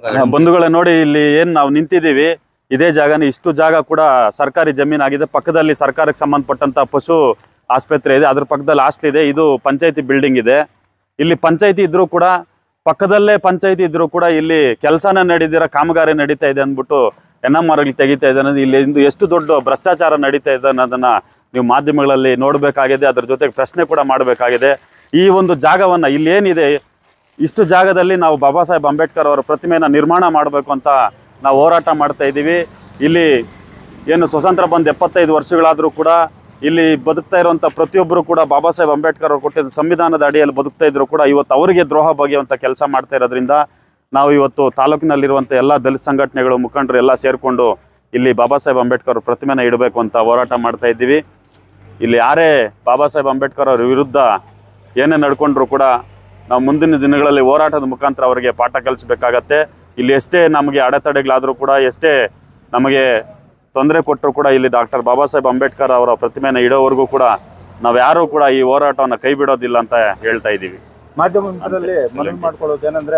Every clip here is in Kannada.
ಬಂಧುಗಳೇ ನೋಡಿ ಇಲ್ಲಿ ಏನ್ ನಾವು ನಿಂತಿದ್ದೀವಿ ಇದೇ ಜಾಗನೇ ಇಷ್ಟು ಜಾಗ ಕೂಡ ಸರ್ಕಾರಿ ಜಮೀನಾಗಿದೆ ಪಕ್ಕದಲ್ಲಿ ಸರ್ಕಾರಕ್ಕೆ ಸಂಬಂಧಪಟ್ಟಂತ ಪಶು ಆಸ್ಪತ್ರೆ ಇದೆ ಅದ್ರ ಪಕ್ಕದಲ್ಲಿ ಹಾಸ್ಟೆಲ್ ಇದೆ ಇದು ಪಂಚಾಯತಿ ಬಿಲ್ಡಿಂಗ್ ಇದೆ ಇಲ್ಲಿ ಪಂಚಾಯತಿ ಇದ್ರೂ ಕೂಡ ಪಕ್ಕದಲ್ಲೇ ಪಂಚಾಯತಿ ಇದ್ರೂ ಕೂಡ ಇಲ್ಲಿ ಕೆಲಸನ ನಡೀದಿರ ಕಾಮಗಾರಿ ನಡೀತಾ ಇದೆ ಅಂದ್ಬಿಟ್ಟು ಎನ್ ಎಂ ಆರ್ಗಳು ತೆಗಿತಾ ಇದೆ ಅನ್ನೋದು ಇಲ್ಲಿ ಇಂದು ಎಷ್ಟು ದೊಡ್ಡ ಭ್ರಷ್ಟಾಚಾರ ನಡೀತಾ ಇದೆ ಅನ್ನೋದನ್ನ ನೀವು ಮಾಧ್ಯಮಗಳಲ್ಲಿ ನೋಡಬೇಕಾಗಿದೆ ಅದ್ರ ಜೊತೆಗೆ ಪ್ರಶ್ನೆ ಕೂಡ ಮಾಡಬೇಕಾಗಿದೆ ಈ ಒಂದು ಜಾಗವನ್ನ ಇಲ್ಲಿ ಏನಿದೆ ಇಷ್ಟು ಜಾಗದಲ್ಲಿ ನಾವು ಬಾಬಾ ಸಾಹೇಬ್ ಅಂಬೇಡ್ಕರ್ ಅವರ ಪ್ರತಿಮೆಯನ್ನು ನಿರ್ಮಾಣ ಮಾಡಬೇಕು ಅಂತ ನಾವು ಹೋರಾಟ ಮಾಡ್ತಾ ಇದ್ದೀವಿ ಇಲ್ಲಿ ಏನು ಸ್ವತಂತ್ರ ಬಂದು ಎಪ್ಪತ್ತೈದು ವರ್ಷಗಳಾದರೂ ಕೂಡ ಇಲ್ಲಿ ಬದುಕ್ತಾ ಇರುವಂಥ ಪ್ರತಿಯೊಬ್ಬರು ಕೂಡ ಬಾಬಾ ಸಾಹೇಬ್ ಅಂಬೇಡ್ಕರ್ ಅವರು ಕೊಟ್ಟಿದ್ದ ಸಂವಿಧಾನದ ಅಡಿಯಲ್ಲಿ ಬದುಕ್ತಾ ಇದ್ರು ಕೂಡ ಇವತ್ತು ಅವರಿಗೆ ದ್ರೋಹ ಬಗೆಯುವಂಥ ಕೆಲಸ ಮಾಡ್ತಾ ಇರೋದ್ರಿಂದ ನಾವು ಇವತ್ತು ತಾಲೂಕಿನಲ್ಲಿರುವಂಥ ಎಲ್ಲ ದಲಿತ ಸಂಘಟನೆಗಳು ಮುಖಂಡರು ಎಲ್ಲ ಸೇರಿಕೊಂಡು ಇಲ್ಲಿ ಬಾಬಾ ಸಾಹೇಬ್ ಅಂಬೇಡ್ಕರ್ ಅವ್ರ ಪ್ರತಿಮೆನ ಇಡಬೇಕು ಅಂತ ಹೋರಾಟ ಮಾಡ್ತಾ ಇದ್ದೀವಿ ಇಲ್ಲಿ ಯಾರೇ ಬಾಬಾ ಸಾಹೇಬ್ ಅಂಬೇಡ್ಕರ್ ಅವ್ರ ವಿರುದ್ಧ ಏನೇ ನಡ್ಕೊಂಡ್ರು ಕೂಡ ನಾವು ಮುಂದಿನ ದಿನಗಳಲ್ಲಿ ಹೋರಾಟದ ಮುಖಾಂತರ ಅವರಿಗೆ ಪಾಠ ಕಲಿಸ್ಬೇಕಾಗತ್ತೆ ಇಲ್ಲಿ ಎಷ್ಟೇ ನಮಗೆ ಅಡೆತಡೆಗಳಾದರೂ ಕೂಡ ಎಷ್ಟೇ ನಮಗೆ ತೊಂದರೆ ಕೊಟ್ಟರು ಕೂಡ ಇಲ್ಲಿ ಡಾಕ್ಟರ್ ಬಾಬಾ ಸಾಹೇಬ್ ಅಂಬೇಡ್ಕರ್ ಅವರ ಪ್ರತಿಮೆನ ಇಡೋವರೆಗೂ ಕೂಡ ನಾವು ಯಾರೂ ಕೂಡ ಈ ಹೋರಾಟವನ್ನು ಕೈ ಬಿಡೋದಿಲ್ಲ ಅಂತ ಹೇಳ್ತಾ ಇದ್ದೀವಿ ಮಾಧ್ಯಮ ಮಿತ್ರರಲ್ಲಿ ಮನವಿ ಮಾಡ್ಕೊಳ್ಳೋದು ಏನಂದ್ರೆ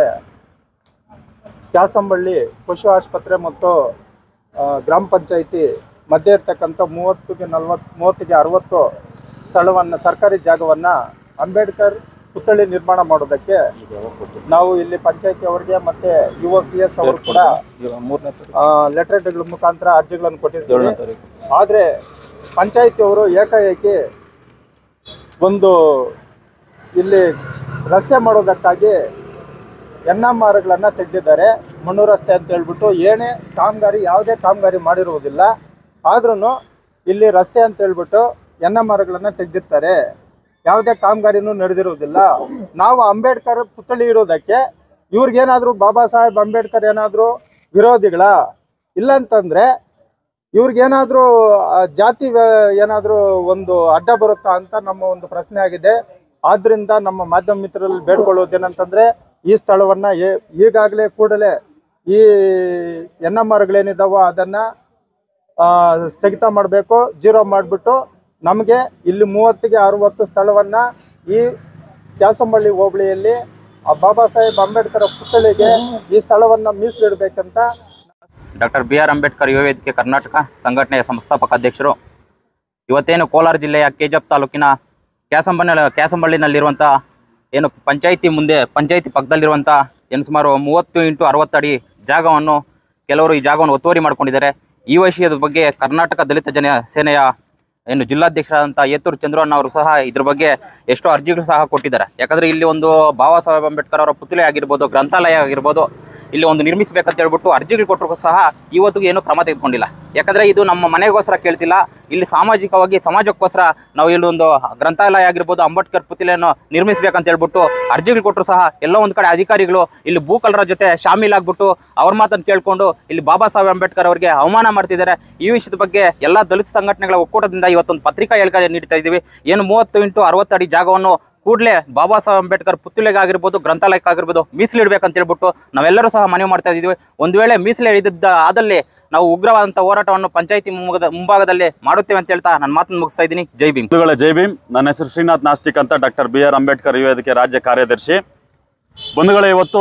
ಕ್ಯಾಸಂಬಳ್ಳಿ ಪಶು ಆಸ್ಪತ್ರೆ ಮತ್ತು ಆ, ಗ್ರಾಮ ಪಂಚಾಯಿತಿ ಮಧ್ಯೆ ಇರ್ತಕ್ಕಂಥ ಮೂವತ್ತಿಗೆ ನಲ್ವತ್ತು ಮೂವತ್ತಿಗೆ ಅರವತ್ತು ಸ್ಥಳವನ್ನು ಸರ್ಕಾರಿ ಜಾಗವನ್ನ ಅಂಬೇಡ್ಕರ್ ಪುತ್ಥಳಿ ನಿರ್ಮಾಣ ಮಾಡೋದಕ್ಕೆ ನಾವು ಇಲ್ಲಿ ಪಂಚಾಯತಿ ಅವರಿಗೆ ಮತ್ತೆ ಯು ಸಿ ಎಸ್ ಅವರು ಕೂಡ ಲೆಟರ್ಗಳ ಮುಖಾಂತರ ಅರ್ಜಿಗಳನ್ನು ಕೊಟ್ಟಿರ್ತೀವಿ ಆದ್ರೆ ಪಂಚಾಯತಿ ಅವರು ಏಕಾಏಕಿ ಒಂದು ಇಲ್ಲಿ ರಸ್ತೆ ಮಾಡೋದಕ್ಕಾಗಿ ಎನ್ ಎಂ ಆರ್ಗಳನ್ನು ತೆಗೆದಿದ್ದಾರೆ ಮಣ್ಣು ರಸ್ತೆ ಅಂತ ಹೇಳ್ಬಿಟ್ಟು ಏನೇ ಕಾಮಗಾರಿ ಯಾವುದೇ ಕಾಮಗಾರಿ ಮಾಡಿರುವುದಿಲ್ಲ ಆದ್ರೂ ಇಲ್ಲಿ ರಸ್ತೆ ಅಂತ ಹೇಳ್ಬಿಟ್ಟು ಎನ್ ಎಂ ಆರ್ಗಳನ್ನು ತೆಗೆದಿರ್ತಾರೆ ಯಾವುದೇ ಕಾಮಗಾರಿನೂ ನಡೆದಿರುವುದಿಲ್ಲ ನಾವು ಅಂಬೇಡ್ಕರ್ ಪುತ್ಥಳಿ ಇರೋದಕ್ಕೆ ಇವ್ರಿಗೇನಾದರೂ ಬಾಬಾ ಸಾಹೇಬ್ ಅಂಬೇಡ್ಕರ್ ಏನಾದರೂ ವಿರೋಧಿಗಳ ಇಲ್ಲಂತಂದ್ರೆ ಇವ್ರಿಗೇನಾದರೂ ಜಾತಿ ವ್ಯ- ಏನಾದರೂ ಒಂದು ಅಡ್ಡ ಬರುತ್ತಾ ಅಂತ ನಮ್ಮ ಒಂದು ಪ್ರಶ್ನೆ ಆಗಿದೆ ಆದ್ರಿಂದ ನಮ್ಮ ಮಾಧ್ಯಮ ಮಿತ್ರರಲ್ಲಿ ಬೇಡ್ಕೊಳ್ಳೋದೇನಂತಂದ್ರೆ ಈ ಸ್ಥಳವನ್ನ ಏ- ಈಗಾಗಲೇ ಕೂಡಲೇ ಈ ಎನ್ ಎಂ ಆರ್ಗಳೇನಿದಾವೋ ಅದನ್ನ ಆ, ಸ್ಥಗಿತ ಮಾಡಬೇಕು ಜೀರೋ ಮಾಡಿಬಿಟ್ಟು ನಮಗೆ ಇಲ್ಲಿ ಮೂವತ್ತಿಗೆ ಅರವತ್ತು ಸ್ಥಳವನ್ನ ಈ ಕ್ಯಾಸಂಬಳ್ಳಿ ಹೋಬಳಿಯಲ್ಲಿ ಆ ಬಾಬಾ ಸಾಹೇಬ್ ಅಂಬೇಡ್ಕರ್ ಪುತ್ಥಳಿಗೆ ಈ ಸ್ಥಳವನ್ನ ಮೀಸಲಿಡಬೇಕಂತ ಡಾಕ್ಟರ್ ಬಿ ಆರ್ ಅಂಬೇಡ್ಕರ್ ಯುವ ವೇದಿಕೆ ಕರ್ನಾಟಕ ಸಂಘಟನೆಯ ಸಂಸ್ಥಾಪಕ ಅಧ್ಯಕ್ಷರು ಇವತ್ತೇನು ಕೋಲಾರ ಜಿಲ್ಲೆಯ ಕೆಜಪ್ ತಾಲೂಕಿನ ಕ್ಯಾಸಂಬನ ಕ್ಯಾಸಂಬಳ್ಳಿನಲ್ಲಿರುವಂಥ ಏನು ಪಂಚಾಯಿತಿ ಮುಂದೆ ಪಂಚಾಯಿತಿ ಪಕ್ಕದಲ್ಲಿರುವಂಥ ಏನು ಸುಮಾರು ಮೂವತ್ತು ಇಂಟು ಅರವತ್ತು ಅಡಿ ಜಾಗವನ್ನು ಕೆಲವರು ಈ ಜಾಗವನ್ನು ಒತ್ತುವರಿ ಮಾಡ್ಕೊಂಡಿದ್ದಾರೆ ಈ ವಿಷಯದ ಬಗ್ಗೆ ಕರ್ನಾಟಕ ದಲಿತ ಜನ ಸೇನೆಯ ಏನು ಜಿಲ್ಲಾಧ್ಯಕ್ಷರಾದಂಥ ಏತೂರು ಚಂದ್ರಣ್ಣ ಅವರು ಸಹ ಇದ್ರ ಬಗ್ಗೆ ಎಷ್ಟೋ ಅರ್ಜಿಗಳು ಸಹ ಕೊಟ್ಟಿದ್ದಾರೆ ಯಾಕಂದ್ರೆ ಇಲ್ಲಿ ಒಂದು ಬಾಬಾ ಸಾಹೇಬ್ ಅಂಬೇಡ್ಕರ್ ಅವರ ಪುತ್ಥಳಿ ಆಗಿರ್ಬೋದು ಗ್ರಂಥಾಲಯ ಆಗಿರ್ಬೋದು ಇಲ್ಲಿ ಒಂದು ನಿರ್ಮಿಸಬೇಕಂತ ಹೇಳ್ಬಿಟ್ಟು ಅರ್ಜಿಗಳು ಕೊಟ್ಟರು ಸಹ ಇವತ್ತಿಗೂ ಏನೂ ಕ್ರಮ ತೆಗೆದುಕೊಂಡಿಲ್ಲ ಯಾಕಂದ್ರೆ ಇದು ನಮ್ಮ ಮನೆಗೋಸ್ಕರ ಕೇಳ್ತಿಲ್ಲ ಇಲ್ಲಿ ಸಾಮಾಜಿಕವಾಗಿ ಸಮಾಜಕ್ಕೋಸ್ಕರ ನಾವು ಇಲ್ಲಿ ಒಂದು ಗ್ರಂಥಾಲಯ ಆಗಿರ್ಬೋದು ಅಂಬೇಡ್ಕರ್ ಪುತ್ಥಳಿಯನ್ನು ನಿರ್ಮಿಸಬೇಕಂತ ಹೇಳ್ಬಿಟ್ಟು ಅರ್ಜಿಗಳು ಕೊಟ್ಟರು ಸಹ ಎಲ್ಲೋ ಒಂದು ಕಡೆ ಅಧಿಕಾರಿಗಳು ಇಲ್ಲಿ ಭೂಕಲರ ಜೊತೆ ಶಾಮೀಲಾಗ್ಬಿಟ್ಟು ಅವ್ರ ಮಾತನ್ನು ಕೇಳ್ಕೊಂಡು ಇಲ್ಲಿ ಬಾಬಾ ಸಾಹೇಬ್ ಅಂಬೇಡ್ಕರ್ ಅವರಿಗೆ ಅವಮಾನ ಮಾಡ್ತಿದ್ದಾರೆ ಈ ವಿಷಯದ ಬಗ್ಗೆ ಎಲ್ಲ ದಲಿತ ಸಂಘಟನೆಗಳ ಒಕ್ಕೂಟದಿಂದ ಇವತ್ತೊಂದು ಪತ್ರಿಕಾ ಹೇಳಿಕೆ ನೀಡ್ತಾ ಇದ್ದೀವಿ ಏನು ಮೂವತ್ತು ಇಂಟು ಅರವತ್ತು ಅಡಿ ಜಾಗವನ್ನು ಕೂಡಲೇ ಬಾಬಾ ಸಾಹೇಬ್ ಅಂಬೇಡ್ಕರ್ ಪುತ್ಥಳಿಗಾಗಿರ್ಬೋದು ಗ್ರಂಥಾಲಯಕ್ಕಾಗಿರ್ಬೋದು ಮೀಸಲಿಡ್ಬೇಕಂತ ಹೇಳ್ಬಿಟ್ಟು ನಾವೆಲ್ಲರೂ ಸಹ ಮನವಿ ಮಾಡ್ತಾ ಇದ್ದೀವಿ ಒಂದು ವೇಳೆ ಮೀಸಲಿಡಿದ್ದ ಆದಲ್ಲಿ ನಾವು ಉಗ್ರವಾದಂಥ ಹೋರಾಟವನ್ನು ಪಂಚಾಯಿತಿ ಮುಂಭಾಗದ ಮುಂಭಾಗದಲ್ಲಿ ಮಾಡುತ್ತೇವೆ ಅಂತ ಹೇಳ್ತಾ ನನ್ನ ಮಾತನ್ನು ಮುಗಿಸ್ತಾ ಇದ್ದೀನಿ ಜೈ ಭೀಮ್ ಬಂಧುಗಳೇ ಜೈ ಭೀಮ್ ನನ್ನ ಹೆಸರು ಶ್ರೀನಾಥ್ ನಾಸ್ತಿಕ್ ಅಂತ ಡಾಕ್ಟರ್ ಬಿ ಆರ್ ಅಂಬೇಡ್ಕರ್ ಯುವ ವೇದಿಕೆ ರಾಜ್ಯ ಕಾರ್ಯದರ್ಶಿ ಬಂಧುಗಳೇ ಇವತ್ತು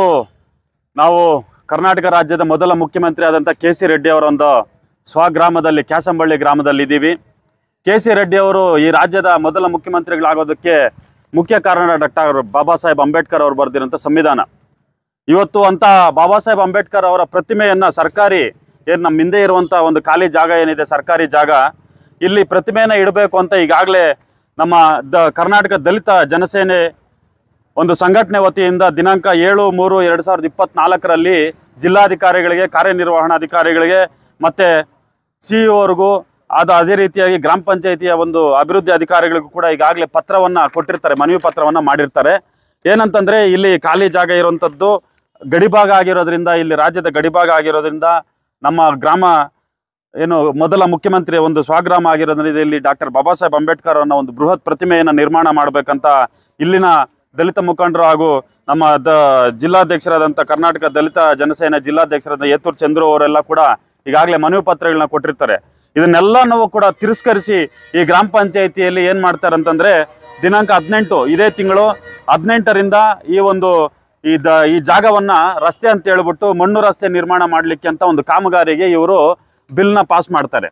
ನಾವು ಕರ್ನಾಟಕ ರಾಜ್ಯದ ಮೊದಲ ಮುಖ್ಯಮಂತ್ರಿ ಆದಂಥ ಕೆ ಸಿ ರೆಡ್ಡಿ ಅವರ ಒಂದು ಸ್ವಗ್ರಾಮದಲ್ಲಿ ಕ್ಯಾಸಂಬಳ್ಳಿ ಗ್ರಾಮದಲ್ಲಿ ಇದ್ದೀವಿ ಕೆ ಸಿ ರೆಡ್ಡಿ ಅವರು ಈ ರಾಜ್ಯದ ಮೊದಲ ಮುಖ್ಯಮಂತ್ರಿಗಳಾಗೋದಕ್ಕೆ ಮುಖ್ಯ ಕಾರಣ ಡಾಕ್ಟರ್ ಬಾಬಾ ಸಾಹೇಬ್ ಅಂಬೇಡ್ಕರ್ ಅವರು ಬರೆದಿರೋಂಥ ಸಂವಿಧಾನ ಇವತ್ತು ಅಂತ ಬಾಬಾ ಸಾಹೇಬ್ ಅಂಬೇಡ್ಕರ್ ಅವರ ಪ್ರತಿಮೆಯನ್ನ ಸರ್ಕಾರಿ ಏನು ನಮ್ಮ ಹಿಂದೆ ಇರುವಂಥ ಒಂದು ಖಾಲಿ ಜಾಗ ಏನಿದೆ ಸರ್ಕಾರಿ ಜಾಗ ಇಲ್ಲಿ ಪ್ರತಿಮೆಯನ್ನು ಇಡಬೇಕು ಅಂತ ಈಗಾಗಲೇ ನಮ್ಮ ದ ಕರ್ನಾಟಕ ದಲಿತ ಜನಸೇನೆ ಒಂದು ಸಂಘಟನೆ ವತಿಯಿಂದ ದಿನಾಂಕ ಏಳು ಮೂರು ಎರಡು ಸಾವಿರದ ಇಪ್ಪತ್ನಾಲ್ಕರಲ್ಲಿ ಜಿಲ್ಲಾಧಿಕಾರಿಗಳಿಗೆ ಕಾರ್ಯನಿರ್ವಹಣಾಧಿಕಾರಿಗಳಿಗೆ ಮತ್ತು ಸಿ ಅವ್ರಿಗೂ ಅದು ಅದೇ ರೀತಿಯಾಗಿ ಗ್ರಾಮ ಪಂಚಾಯಿತಿಯ ಒಂದು ಅಭಿವೃದ್ಧಿ ಅಧಿಕಾರಿಗಳಿಗೂ ಕೂಡ ಈಗಾಗಲೇ ಪತ್ರವನ್ನು ಕೊಟ್ಟಿರ್ತಾರೆ ಮನವಿ ಪತ್ರವನ್ನು ಮಾಡಿರ್ತಾರೆ ಏನಂತಂದರೆ ಇಲ್ಲಿ ಖಾಲಿ ಜಾಗ ಇರುವಂಥದ್ದು ಗಡಿಭಾಗ ಆಗಿರೋದ್ರಿಂದ ಇಲ್ಲಿ ರಾಜ್ಯದ ಗಡಿಭಾಗ ಆಗಿರೋದ್ರಿಂದ ನಮ್ಮ ಗ್ರಾಮ ಏನು ಮೊದಲ ಮುಖ್ಯಮಂತ್ರಿ ಒಂದು ಸ್ವಗ್ರಾಮ ಆಗಿರೋದ್ರಿಂದ ಇಲ್ಲಿ ಡಾಕ್ಟರ್ ಬಾಬಾ ಸಾಹೇಬ್ ಅಂಬೇಡ್ಕರ್ ಅನ್ನೋ ಒಂದು ಬೃಹತ್ ಪ್ರತಿಮೆಯನ್ನು ನಿರ್ಮಾಣ ಮಾಡಬೇಕಂತ ಇಲ್ಲಿನ ದಲಿತ ಮುಖಂಡರು ಹಾಗೂ ನಮ್ಮ ದ ಜಿಲ್ಲಾಧ್ಯಕ್ಷರಾದಂಥ ಕರ್ನಾಟಕ ದಲಿತ ಜನಸೇನೆ ಜಿಲ್ಲಾಧ್ಯಕ್ಷರಾದ ಏತೂರು ಚಂದ್ರು ಅವರೆಲ್ಲ ಕೂಡ ಈಗಾಗಲೇ ಮನವಿ ಪತ್ರಗಳನ್ನ ಕೊಟ್ಟಿರ್ತಾರೆ ಇದನ್ನೆಲ್ಲನೂ ಕೂಡ ತಿರಸ್ಕರಿಸಿ ಈ ಗ್ರಾಮ ಪಂಚಾಯಿತಿಯಲ್ಲಿ ಏನು ಮಾಡ್ತಾರೆ ಅಂತಂದರೆ ದಿನಾಂಕ ಹದಿನೆಂಟು ಇದೇ ತಿಂಗಳು ಹದಿನೆಂಟರಿಂದ ಈ ಒಂದು ಈ ದ ಈ ಜಾಗವನ್ನ ರಸ್ತೆ ಅಂತ ಹೇಳ್ಬಿಟ್ಟು ಮಣ್ಣು ರಸ್ತೆ ನಿರ್ಮಾಣ ಮಾಡಲಿಕ್ಕೆ ಅಂತ ಒಂದು ಕಾಮಗಾರಿಗೆ ಇವರು ಬಿಲ್ನ ಪಾಸ್ ಮಾಡ್ತಾರೆ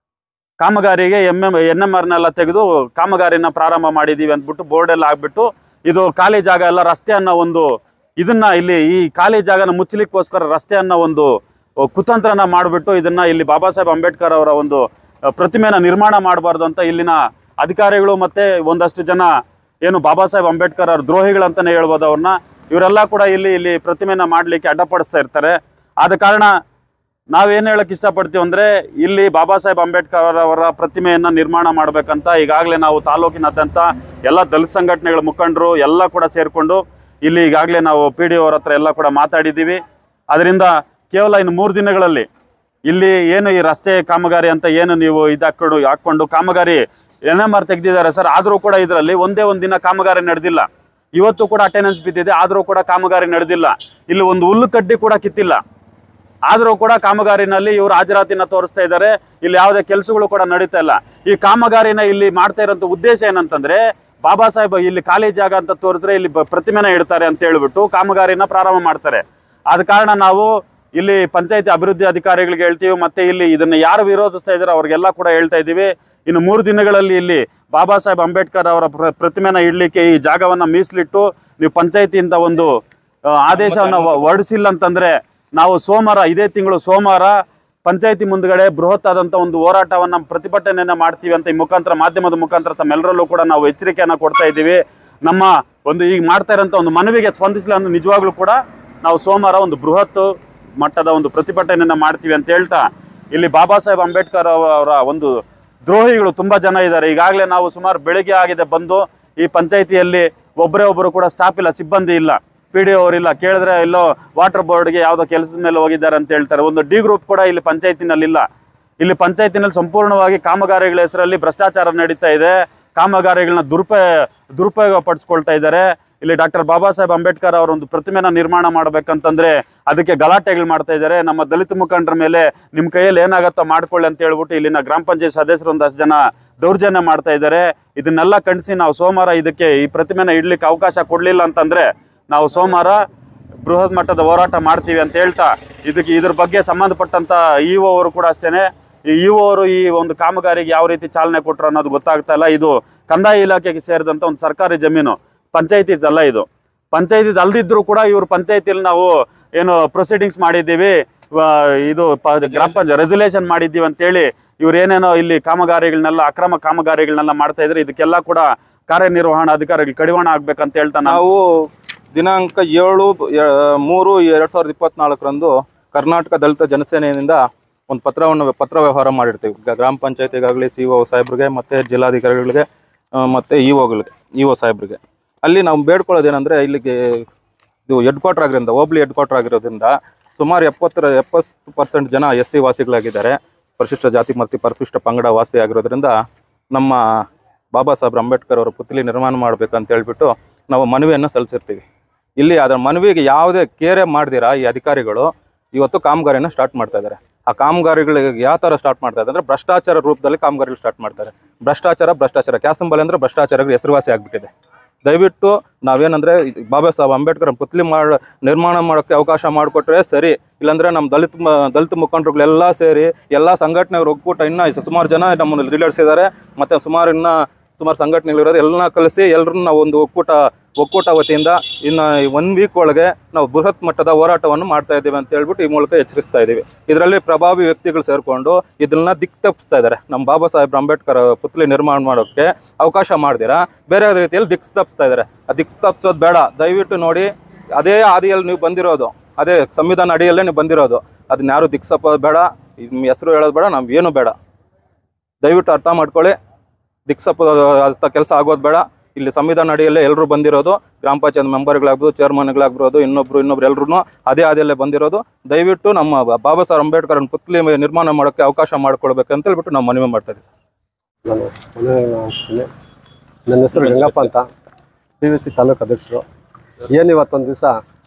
ಕಾಮಗಾರಿಗೆ ಎಮ್ ಎಮ್ ಎನ್ ಎಮ್ ಆರ್ನೆಲ್ಲ ತೆಗೆದು ಕಾಮಗಾರಿನ ಪ್ರಾರಂಭ ಮಾಡಿದೀವಿ ಅಂದ್ಬಿಟ್ಟು ಬೋರ್ಡ್ ಎಲ್ಲ ಹಾಕ್ಬಿಟ್ಟು ಇದು ಖಾಲಿ ಜಾಗ ಎಲ್ಲ ರಸ್ತೆ ಅನ್ನೋ ಒಂದು ಇದನ್ನ ಇಲ್ಲಿ ಈ ಖಾಲಿ ಜಾಗನ ಮುಚ್ಚಲಿಕ್ಕೋಸ್ಕರ ರಸ್ತೆ ಅನ್ನೋ ಒಂದು ಕುತಂತ್ರನ ಮಾಡಿಬಿಟ್ಟು ಇದನ್ನ ಇಲ್ಲಿ ಬಾಬಾ ಸಾಹೇಬ್ ಅಂಬೇಡ್ಕರ್ ಅವರ ಒಂದು ಅ, ಪ್ರತಿಮೆನ ನಿರ್ಮಾಣ ಮಾಡಬಾರ್ದು ಅಂತ ಇಲ್ಲಿನ ಅಧಿಕಾರಿಗಳು ಮತ್ತೆ ಒಂದಷ್ಟು ಜನ ಏನು ಬಾಬಾ ಸಾಹೇಬ್ ಅಂಬೇಡ್ಕರ್ ಅವ್ರ ದ್ರೋಹಿಗಳಂತಾನೆ ಹೇಳ್ಬೋದು ಅವ್ರನ್ನ ಇವರೆಲ್ಲ ಕೂಡ ಇಲ್ಲಿ ಇಲ್ಲಿ ಪ್ರತಿಮೆನ ಮಾಡಲಿಕ್ಕೆ ಅಡ್ಡಪಡಿಸ್ತಾ ಇರ್ತಾರೆ ಆದ ಕಾರಣ ನಾವೇನು ಹೇಳಕ್ ಇಷ್ಟಪಡ್ತೀವಿ ಅಂದ್ರೆ ಇಲ್ಲಿ ಬಾಬಾ ಸಾಹೇಬ್ ಅಂಬೇಡ್ಕರ್ ಅವರ ಪ್ರತಿಮೆಯನ್ನ ನಿರ್ಮಾಣ ಮಾಡಬೇಕಂತ ಈಗಾಗಲೇ ನಾವು ತಾಲೂಕಿನಾದ್ಯಂತ ಎಲ್ಲ ದಲಿತ ಸಂಘಟನೆಗಳ ಮುಖಂಡರು ಎಲ್ಲ ಕೂಡ ಸೇರಿಕೊಂಡು ಇಲ್ಲಿ ಈಗಾಗಲೇ ನಾವು ಪಿ ಡಿ ಅವ್ರ ಹತ್ರ ಎಲ್ಲ ಕೂಡ ಮಾತಾಡಿದ್ದೀವಿ ಅದರಿಂದ ಕೇವಲ ಇನ್ನು ಮೂರು ದಿನಗಳಲ್ಲಿ ಇಲ್ಲಿ ಏನು ಈ ರಸ್ತೆ ಕಾಮಗಾರಿ ಅಂತ ಏನು ನೀವು ಇದಾಕೊಂಡು ಹಾಕ್ಕೊಂಡು ಕಾಮಗಾರಿ ಎನ್ ಎಮ್ ಆರ್ ತೆಗೆದಿದ್ದಾರೆ ಸರ್ ಆದರೂ ಕೂಡ ಇದರಲ್ಲಿ ಒಂದೇ ಒಂದು ದಿನ ಕಾಮಗಾರಿ ನಡೆದಿಲ್ಲ ಇವತ್ತು ಕೂಡ ಅಟೆಂಡೆನ್ಸ್ ಬಿದ್ದಿದೆ ಆದರೂ ಕೂಡ ಕಾಮಗಾರಿ ನಡೆದಿಲ್ಲ ಇಲ್ಲಿ ಒಂದು ಹುಲ್ಲು ಕಡ್ಡಿ ಕೂಡ ಕಿತ್ತಿಲ್ಲ ಆದರೂ ಕೂಡ ಕಾಮಗಾರಿನಲ್ಲಿ ಇವರು ಹಾಜರಾತಿನ ತೋರಿಸ್ತಾ ಇದ್ದಾರೆ ಇಲ್ಲಿ ಯಾವುದೇ ಕೆಲಸಗಳು ಕೂಡ ನಡೀತಾ ಇಲ್ಲ ಈ ಕಾಮಗಾರಿನ ಇಲ್ಲಿ ಮಾಡ್ತಾ ಇರೋಂಥ ಉದ್ದೇಶ ಏನಂತಂದ್ರೆ ಬಾಬಾ ಸಾಹೇಬ್ ಇಲ್ಲಿ ಖಾಲಿ ಜಾಗ ಅಂತ ತೋರಿಸಿದ್ರೆ ಇಲ್ಲಿ ಬ- ಪ್ರತಿಮೆನ ಇಡ್ತಾರೆ ಅಂತ ಹೇಳ್ಬಿಟ್ಟು ಕಾಮಗಾರಿನ ಪ್ರಾರಂಭ ಮಾಡ್ತಾರೆ ಆದ ಕಾರಣ ನಾವು ಇಲ್ಲಿ ಪಂಚಾಯತಿ ಅಭಿವೃದ್ಧಿ ಅಧಿಕಾರಿಗಳಿಗೆ ಹೇಳ್ತೀವಿ ಮತ್ತೆ ಇಲ್ಲಿ ಇದನ್ನ ಯಾರು ವಿರೋಧಿಸ್ತಾ ಇದ್ದಾರೆ ಅವ್ರಿಗೆಲ್ಲ ಕೂಡ ಹೇಳ್ತಾ ಇದ್ದೀವಿ ಇನ್ನು ಮೂರು ದಿನಗಳಲ್ಲಿ ಇಲ್ಲಿ ಬಾಬಾ ಸಾಹೇಬ್ ಅಂಬೇಡ್ಕರ್ ಅವರ ಪ್ರ- ಪ್ರತಿಮೆನ ಇಡ್ಲಿಕ್ಕೆ ಈ ಜಾಗವನ್ನ ಮೀಸಲಿಟ್ಟು ನೀವು ಪಂಚಾಯತಿಯಿಂದ ಒಂದು ಆ, ಆದೇಶವನ್ನ ಹೊ- ಹೊರಡಿಸಿಲ್ಲ ಅಂತಂದ್ರೆ ನಾವು ಸೋಮವಾರ ಇದೇ ತಿಂಗಳು ಸೋಮವಾರ ಪಂಚಾಯತಿ ಮುಂದ್ಗಡೆ ಬೃಹತ್ ಆದಂತ ಒಂದು ಹೋರಾಟವನ್ನ ಪ್ರತಿಭಟನೆಯನ್ನ ಮಾಡ್ತೀವಿ ಅಂತ ಈ ಮುಖಾಂತರ ಮಾಧ್ಯಮದ ಮುಖಾಂತರ ತಮ್ಮೆಲ್ಲರಲ್ಲೂ ಕೂಡ ನಾವು ಎಚ್ಚರಿಕೆಯನ್ನ ಕೊಡ್ತಾ ಇದ್ದೀವಿ ನಮ್ಮ ಒಂದು ಈಗ ಮಾಡ್ತಾ ಇರೋಂಥ ಒಂದು ಮನವಿಗೆ ಸ್ಪಂದಿಸಲಿಲ್ಲ ಅಂದ್ರೆ ನಿಜವಾಗ್ಲೂ ಕೂಡ ನಾವು ಸೋಮವಾರ ಒಂದು ಬೃಹತ್ ಮಟ್ಟದ ಒಂದು ಪ್ರತಿಭಟನೆಯನ್ನ ಮಾಡ್ತೀವಿ ಅಂತ ಹೇಳ್ತಾ ಇಲ್ಲಿ ಬಾಬಾ ಸಾಹೇಬ್ ಅಂಬೇಡ್ಕರ್ ಅವರ ಒಂದು ದ್ರೋಹಿಗಳು ತುಂಬಾ ಜನ ಇದ್ದಾರೆ ಈಗಾಗಲೇ ನಾವು ಸುಮಾರು ಬೆಳಿಗ್ಗೆ ಆಗಿದೆ ಬಂದು ಈ ಪಂಚಾಯಿತಿಯಲ್ಲಿ ಒಬ್ಬರೇ ಒಬ್ಬರು ಕೂಡ ಸ್ಟಾಫ್ ಇಲ್ಲ ಸಿಬ್ಬಂದಿ ಇಲ್ಲ ಪಿ ಡಿ ಅವರಿಲ್ಲ ಕೇಳಿದ್ರೆ ಎಲ್ಲೋ ವಾಟರ್ ಬೋರ್ಡ್ಗೆ ಯಾವುದೋ ಕೆಲಸದ ಮೇಲೆ ಹೋಗಿದ್ದಾರೆ ಅಂತ ಹೇಳ್ತಾರೆ ಒಂದು ಡಿ ಗ್ರೂಪ್ ಕೂಡ ಇಲ್ಲಿ ಪಂಚಾಯತಿನಲ್ಲಿ ಇಲ್ಲ ಇಲ್ಲಿ ಪಂಚಾಯತಿನಲ್ಲಿ ಸಂಪೂರ್ಣವಾಗಿ ಕಾಮಗಾರಿಗಳ ಹೆಸರಲ್ಲಿ ಭ್ರಷ್ಟಾಚಾರ ನಡೀತಾ ಇದೆ ಕಾಮಗಾರಿಗಳನ್ನ ದುರುಪಯ ದುರುಪಯೋಗ ಪಡಿಸ್ಕೊಳ್ತಾ ಇದ್ದಾರೆ ಇಲ್ಲಿ ಡಾಕ್ಟರ್ ಬಾಬಾ ಸಾಹೇಬ್ ಅಂಬೇಡ್ಕರ್ ಅವರ ಒಂದು ಪ್ರತಿಮೆನ ನಿರ್ಮಾಣ ಮಾಡ್ಬೇಕಂತಂದ್ರೆ ಅದಕ್ಕೆ ಗಲಾಟೆಗಳು ಮಾಡ್ತಾ ಇದ್ದಾರೆ ನಮ್ಮ ದಲಿತ ಮುಖಂಡರ ಮೇಲೆ ನಿಮ್ಮ ಕೈಯಲ್ಲಿ ಏನಾಗತ್ತೋ ಮಾಡ್ಕೊಳ್ಳಿ ಅಂತ ಹೇಳ್ಬಿಟ್ಟು ಇಲ್ಲಿನ ಗ್ರಾಮ ಪಂಚಾಯತ್ ಸದಸ್ಯರು ಒಂದಷ್ಟು ಜನ ದೌರ್ಜನ್ಯ ಮಾಡ್ತಾ ಇದ್ದಾರೆ ಇದನ್ನೆಲ್ಲ ಖಂಡಿಸಿ ನಾವು ಸೋಮವಾರ ಇದಕ್ಕೆ ಈ ಪ್ರತಿಮೆನ ಇಡ್ಲಿಕ್ಕೆ ಅವಕಾಶ ಕೊಡಲಿಲ್ಲ ಅಂತಂದ್ರೆ ನಾವು ಸೋಮವಾರ ಬೃಹತ್ ಮಟ್ಟದ ಹೋರಾಟ ಮಾಡ್ತೀವಿ ಅಂತ ಹೇಳ್ತಾ ಇದಕ್ಕೆ ಇದ್ರ ಬಗ್ಗೆ ಸಂಬಂಧಪಟ್ಟಂತ ಇ ಅವರು ಕೂಡ ಅಷ್ಟೇನೆ ಈ ಇ ಅವರು ಈ ಒಂದು ಕಾಮಗಾರಿಗೆ ಯಾವ ರೀತಿ ಚಾಲನೆ ಕೊಟ್ಟರು ಅನ್ನೋದು ಗೊತ್ತಾಗ್ತಾ ಇಲ್ಲ ಇದು ಕಂದಾಯ ಇಲಾಖೆಗೆ ಸೇರಿದಂತ ಒಂದು ಸರ್ಕಾರಿ ಜಮೀನು ಪಂಚಾಯತೀಸ್ ಅಲ್ಲ ಇದು ಪಂಚಾಯತಿ ಅಲ್ದಿದ್ರು ಕೂಡ ಇವ್ರು ಪಂಚಾಯತಿಲಿ ನಾವು ಏನು ಪ್ರೊಸೀಡಿಂಗ್ಸ್ ಮಾಡಿದ್ದೀವಿ ಆ, ಇದು ಪ- ಗ್ರಾಮ ಪಂಚಾಯತ್ ರೆಸಲ್ಯೂಷನ್ ಮಾಡಿದ್ದೀವಿ ಅಂತೇಳಿ ಇವ್ರು ಏನೇನೋ ಇಲ್ಲಿ ಕಾಮಗಾರಿಗಳನ್ನೆಲ್ಲ ಅಕ್ರಮ ಕಾಮಗಾರಿಗಳನ್ನೆಲ್ಲ ಮಾಡ್ತಾ ಇದ್ರೆ ಇದಕ್ಕೆಲ್ಲ ಕೂಡ ಕಾರ್ಯನಿರ್ವಹಣಾಧಿಕಾರಿಗಳು ಕಡಿವಾಣ ಆಗ್ಬೇಕಂತ ಹೇಳ್ತಾ ನಾವು ನಾವು ದಿನಾಂಕ ಏಳು ಎ- ಮೂರು ಎರಡ್ ಸಾವಿರದ ಇಪ್ಪತ್ನಾಲ್ಕರಂದು ಕರ್ನಾಟಕ ದಲಿತ ಜನಸೇನೆಯಿಂದ ಒಂದು ಪತ್ರವನ್ನು ಪತ್ರ ವ್ಯವಹಾರ ಮಾಡಿರ್ತೀವಿ ಗ- ಗ್ರಾಮ ಪಂಚಾಯತಿಗಾಗಲಿ ಸಿ ಒ ಸಾಹೇಬ್ರಿಗೆ ಮತ್ತೆ ಜಿಲ್ಲಾಧಿಕಾರಿಗಳಿಗೆ ಆ, ಮತ್ತೆ ಇ ಒಗಳಿಗೆ ಇ ಒ ಸಾಹೇಬ್ರಿಗೆ ಅಲ್ಲಿ ನಾವು ಬೇಡ್ಕೊಳ್ಳೋದೇನೆಂದ್ರೆ ಇಲ್ಲಿಗೆ ಇದು ಹೆಡ್ ಕ್ವಾರ್ಟರ್ ಆಗಿರೋದ್ರಿಂದ ಹೋಬ್ಳಿ ಹೆಡ್ ಕ್ವಾರ್ಟರ್ ಆಗಿರೋದ್ರಿಂದ ಸುಮಾರು ಎಪ್ಪತ್ತರ ಎಪ್ಪತ್ತು ಪರ್ಸೆಂಟ್ ಜನ ಎಸ್ ಸಿ ವಾಸಿಗಳಾಗಿದ್ದಾರೆ ಪರಿಶಿಷ್ಟ ಜಾತಿ ಮತ್ತು ಪರಿಶಿಷ್ಟ ಪಂಗಡ ವಾಸಿ ಆಗಿರೋದ್ರಿಂದ ನಮ್ಮ ಬಾಬಾ ಸಾಹೇಬ್ ಅಂಬೇಡ್ಕರ್ ಅವರ ಪುತ್ಲಿ ನಿರ್ಮಾಣ ಮಾಡ್ಬೇಕಂತ ಹೇಳ್ಬಿಟ್ಟು ನಾವು ಮನವಿಯನ್ನು ಸಲ್ಲಿಸಿರ್ತೀವಿ ಇಲ್ಲಿ ಅದರ ಮನವಿಗೆ ಯಾವುದೇ ಕೇರೆ ಮಾಡ್ದಿರಾ ಈ ಅಧಿಕಾರಿಗಳು ಇವತ್ತು ಕಾಮಗಾರಿನ ಸ್ಟಾರ್ಟ್ ಮಾಡ್ತಾ ಇದ್ದಾರೆ ಆ ಕಾಮಗಾರಿಗಳಿಗೆ ಯಾವ ಥರ ಸ್ಟಾರ್ಟ್ ಮಾಡ್ತಾ ಇದ್ದಾರೆ ಅಂದರೆ ಭ್ರಷ್ಟಾಚಾರ ರೂಪದಲ್ಲಿ ಕಾಮಗಾರಿಗಳು ಸ್ಟಾರ್ಟ್ ಮಾಡ್ತಾರೆ ಭ್ರಷ್ಟಾಚಾರ ಭ್ಷ್ಟಾಚಾರ ಕ್ಯಾಸಂಬಲ್ ಅಂದರೆ ಭ್ರಷ್ಟಾಚಾರಗಳು ಹೆಸರುವಾಸಿ ಆಗಿಬಿಟ್ಟಿದೆ ದಯವಿಟ್ಟು ನಾವೇನಂದ್ರೆ ಈ ಬಾಬಾ ಸಾಹೇಬ್ ಅಂಬೇಡ್ಕರ್ ಪುತ್ಲಿ ಮಾಡ ನಿರ್ಮಾಣ ಮಾಡೋಕ್ಕೆ ಅವಕಾಶ ಮಾಡಿಕೊಟ್ರೆ ಸರಿ ಇಲ್ಲಾಂದ್ರೆ ನಮ್ಮ ದಲಿತ ಮ- ದಲಿತ ಮುಖಂಡರುಗಳೆಲ್ಲ ಸೇರಿ ಎಲ್ಲ ಸಂಘಟನೆಗಳು ಒಕ್ಕೂಟ ಇನ್ನ ಸುಮಾರು ಜನ ನಮ್ಮ ಲೀಡರ್ಸ್ ಇದ್ದಾರೆ ಮತ್ತೆ ಸುಮಾರು ಇನ್ನ ಸುಮಾರು ಸಂಘಟನೆಗಳಿರೋದು ಎಲ್ಲ ಕಲಿಸಿ ಎಲ್ಲರನ್ನ ನಾವು ಒಂದು ಒಕ್ಕೂಟ ಒಕ್ಕೂಟ ವತಿಯಿಂದ ಇನ್ನು ಒನ್ ವೀಕ್ ಒಳಗೆ ನಾವು ಬೃಹತ್ ಮಟ್ಟದ ಹೋರಾಟವನ್ನು ಮಾಡ್ತಾ ಇದ್ದೀವಿ ಅಂತ ಹೇಳ್ಬಿಟ್ಟು ಈ ಮೂಲಕ ಎಚ್ಚರಿಸ್ತಾ ಇದ್ದೀವಿ ಇದರಲ್ಲಿ ಪ್ರಭಾವಿ ವ್ಯಕ್ತಿಗಳು ಸೇರಿಕೊಂಡು ಇದನ್ನ ದಿಕ್ ತಪ್ಪಿಸ್ತಾ ಇದ್ದಾರೆ ನಮ್ಮ ಬಾಬಾ ಸಾಹೇಬ್ ಅಂಬೇಡ್ಕರ್ ಪುತ್ಲಿ ನಿರ್ಮಾಣ ಮಾಡೋಕ್ಕೆ ಅವಕಾಶ ಮಾಡ್ದಿರಾ ಬೇರೆ ರೀತಿಯಲ್ಲಿ ದಿಕ್ಸ್ ತಪ್ಪಿಸ್ತಾ ಇದ್ದಾರೆ ಆ ದಿಕ್ಸ್ ತಪ್ಪಿಸೋದು ಬೇಡ ದಯವಿಟ್ಟು ನೋಡಿ ಅದೇ ಹಾದಿಯಲ್ಲಿ ನೀವು ಬಂದಿರೋದು ಅದೇ ಸಂವಿಧಾನ ಅಡಿಯಲ್ಲೇ ನೀವು ಬಂದಿರೋದು ಅದನ್ನ ಯಾರು ದಿಕ್ಸಪ್ಪೋದು ಬೇಡ ನಿಮ್ಮ ಹೆಸರು ಹೇಳೋದು ಬೇಡ ನಾವು ಏನು ಬೇಡ ದಯವಿಟ್ಟು ಅರ್ಥ ಮಾಡ್ಕೊಳ್ಳಿ ದಿಕ್ಸಪ್ಪ ಅಂತ ಕೆಲಸ ಆಗೋದು ಬೇಡ ಇಲ್ಲಿ ಸಂವಿಧಾನ ಅಡಿಯಲ್ಲೇ ಎಲ್ಲರೂ ಬಂದಿರೋದು ಗ್ರಾಮ ಪಂಚಾಯತ್ ಮೆಂಬರ್ಗಳಾಗ್ಬೋದು ಚೇರ್ಮನ್ಗಳಾಗ್ಬೋದು ಇನ್ನೊಬ್ರು ಇನ್ನೊಬ್ರು ಎಲ್ಲರೂ ಅದೇ ಹಾದಿಯಲ್ಲೇ ಬಂದಿರೋದು ದಯವಿಟ್ಟು ನಮ್ಮ ಬಾ- ಬಾಬಾ ಸಾಹೇಬ್ ಅಂಬೇಡ್ಕರ್ ಪುತ್ಲಿ ನಿರ್ಮಾಣ ಮಾಡೋಕ್ಕೆ ಅವಕಾಶ ಮಾಡಿಕೊಡ್ಬೇಕಂತ ಹೇಳ್ಬಿಟ್ಟು ನಾವು ಮನವಿ ಮಾಡ್ತಾ ಇದ್ದೀವಿ ನಾನು ಮನೆ ಅನಿಸ್ತೀನಿ ನನ್ನ ಹೆಸರು ಗಂಗಪ್ಪ ಅಂತ ಪಿ ವಿ ಸಿ ತಾಲೂಕು ಅಧ್ಯಕ್ಷರು ಏನು ಇವತ್ತೊಂದು ದಿವಸ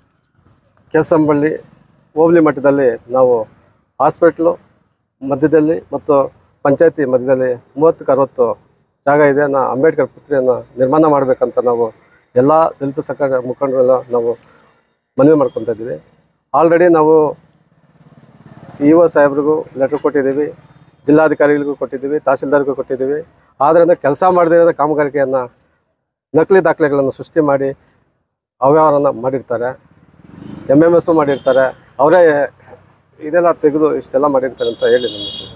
ಕೆಸಂಬಳ್ಳಿ ಹೋಬಳಿ ಮಟ್ಟದಲ್ಲಿ ನಾವು ಹಾಸ್ಪಿಟ್ಲು ಮಧ್ಯದಲ್ಲಿ ಮತ್ತು ಪಂಚಾಯತಿ ಮಧ್ಯದಲ್ಲಿ ಮೂವತ್ತಕ್ಕೆ ಅರವತ್ತು ಜಾಗ ಇದೆ ನಾ ಅಂಬೇಡ್ಕರ್ ಪುತ್ರಿಯನ್ನು ನಿರ್ಮಾಣ ಮಾಡಬೇಕಂತ ನಾವು ಎಲ್ಲ ದಲಿತ ಸಂಘ ಮುಖಂಡರೆಲ್ಲ ನಾವು ಮನವಿ ಮಾಡ್ಕೊತಾ ಇದ್ದೀವಿ ಆಲ್ರೆಡಿ ನಾವು ಇ ಒ ಸಾಹೇಬ್ರಿಗೂ ಲೆಟ್ರ್ ಕೊಟ್ಟಿದ್ದೀವಿ ಜಿಲ್ಲಾಧಿಕಾರಿಗಳಿಗೂ ಕೊಟ್ಟಿದ್ದೀವಿ ತಹಸೀಲ್ದಾರ್ಗೂ ಕೊಟ್ಟಿದ್ದೀವಿ ಆದ್ದರಿಂದ ಕೆಲಸ ಮಾಡದೇ ಇರೋ ಕಾಮಗಾರಿಕೆಯನ್ನು ನಕಲಿ ದಾಖಲೆಗಳನ್ನು ಸೃಷ್ಟಿ ಮಾಡಿ ಅವ್ಯವಹಾರನ ಮಾಡಿರ್ತಾರೆ ಎಮ್ ಎಮ್ ಎಸ್ಸು ಮಾಡಿರ್ತಾರೆ ಅವರೇ ಇದೆಲ್ಲ ತೆಗೆದು ಇಷ್ಟೆಲ್ಲ ಮಾಡಿರ್ತಾರೆ ಅಂತ ಹೇಳಿ ನಮಗೆ